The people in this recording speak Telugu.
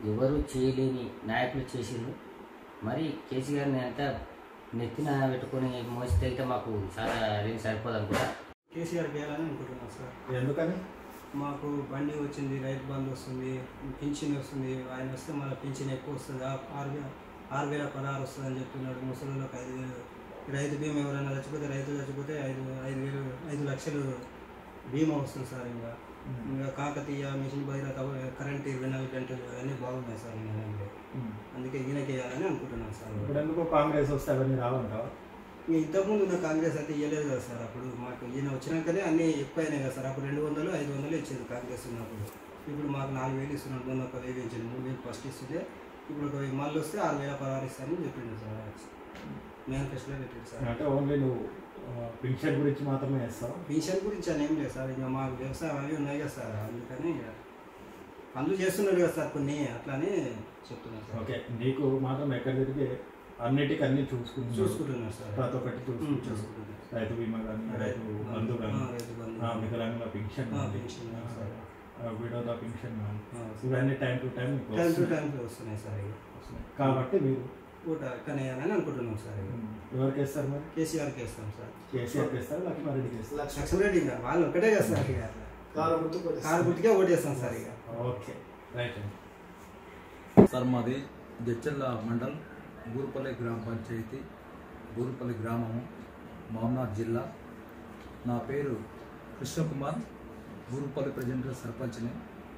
ఎవరు చేయలేని నాయకులు చేసిండ్రు మరి కేసీఆర్ని అంతా నెత్తిన పెట్టుకొని మోస్తే అయితే మాకు చాలా అదేం సరిపోదు అనుకుంటా కేసీఆర్ చేయాలని అనుకుంటున్నాం సార్ ఎందుకని మాకు బండి వచ్చింది రైతు బంధు వస్తుంది పింఛన్ వస్తుంది ఆయన వస్తే మన పింఛన్ ఎక్కువ వస్తుంది ఆ- ఆరు వేల ఆరు వేల పదహారు వస్తుంది అని చెప్తున్నాడు ముసలిలోకి ఐదు వేలు రైతు బీమా ఎవరైనా చచ్చిపోతే రైతు చచ్చిపోతే ఐదు ఐదు వేలు ఐదు లక్షలు బీమా వస్తుంది సార్ ఇంకా ఇంకా కాకతీయ మిషన్ భైరత కరెంట్ ఇరవై నాలుగు గంటలు అన్నీ బాగున్నాయి సార్ ఇంకా దాంట్లో. అందుకే ఈయనకి వేయాలని అనుకుంటున్నాను సార్ ఇప్పుడు ఎందుకు కాంగ్రెస్ వస్తే అవన్నీ రావంటావా ఈ ఇంతకుముందు ఉన్న కాంగ్రెస్ అయితే ఇవ్వలేదు కదా సార్ అప్పుడు మాకు ఈయన వచ్చినాకనే అన్నీ ఎక్కువ అయినాయి కదా సార్ అప్పుడు రెండు వందలు ఐదు వందలు ఇచ్చేది కాంగ్రెస్ ఉన్నప్పుడు ఇప్పుడు మాకు నాలుగు వేలు ఇస్తున్నాడు మొన్న ఒక వెయ్యి ఇచ్చింది మూడు వేలు ఫస్ట్ ఇస్తుంటే ఇప్పుడు ఒక వెయ్యి మళ్ళీ వస్తే ఆరు వేల పదహారు ఇస్తానని చెప్పిండు సార్ మేనిఫెస్టోలో పెట్టిండు సార్ అంటే ఓన్లీ నువ్వు పింఛన్ గురించి మాత్రమే వేస్తావు పెన్షన్ గురించి అని ఏం లేదు సార్ ఇంకా మాకు వ్యవసాయం అవి ఉన్నాయి కదా సార్ అందుకని ఇక పనులు చేస్తున్నాడు కదా సార్ కొన్ని అట్లానే చెప్తున్నాను సార్ ఓకే నీకు మాత్రం ఎక్కడ తిరిగి అన్నిటికీ అన్ని చూసుకుంటూ చూసుకుంటున్నాను సార్ ప్రతి ఒక్కటి ఉమ్, చూసుకుంటూ చూసుకుంటున్నాను రైతు బీమా కానీ రైతు బంధు కానీ ఆ, రైతు బంధు. ఆ, వికలాంగుల పింఛన్ ఆ, కానీ పెన్షన్ కానీ సార్. విడోద పింఛన్ కానీ ఆ, ఇవన్నీ టైం టు టైం మీకు టైం టు వస్తున్నాయి. టైం వస్తున్నాయి సార్ ఇక వస్తున్నాయి. కాబట్టి మీరు ఓట కనేయాలని అనుకుంటున్నాం సార్ ఇక. ఉమ్, ఎవరికి వేస్తారు మరి కేసీఆర్కి వేస్తాం సార్ కేసీఆర్కి వేస్తారు లక్ష్మారెడ్డికి వేస్తారు లక్ష్మరెడ్డి ఇంకా వాళ్ళు ఒకటే కదా సార్ ఇక కారు గుర్తు కొట్టేసి. కారు గుర్తుకే ఓటేస్తాం సార్ ఇక ఓకే రైట్ అండి సార్ మాది జడ్చల్ల మండల్ బూరుపల్లి గ్రామ పంచాయతీ బూరుపల్లి గ్రామము మహమ్నాథ్ జిల్లా నా పేరు కృష్ణకుమార్ బూరుపల్లి ప్రజెంట్ సర్పంచ్ని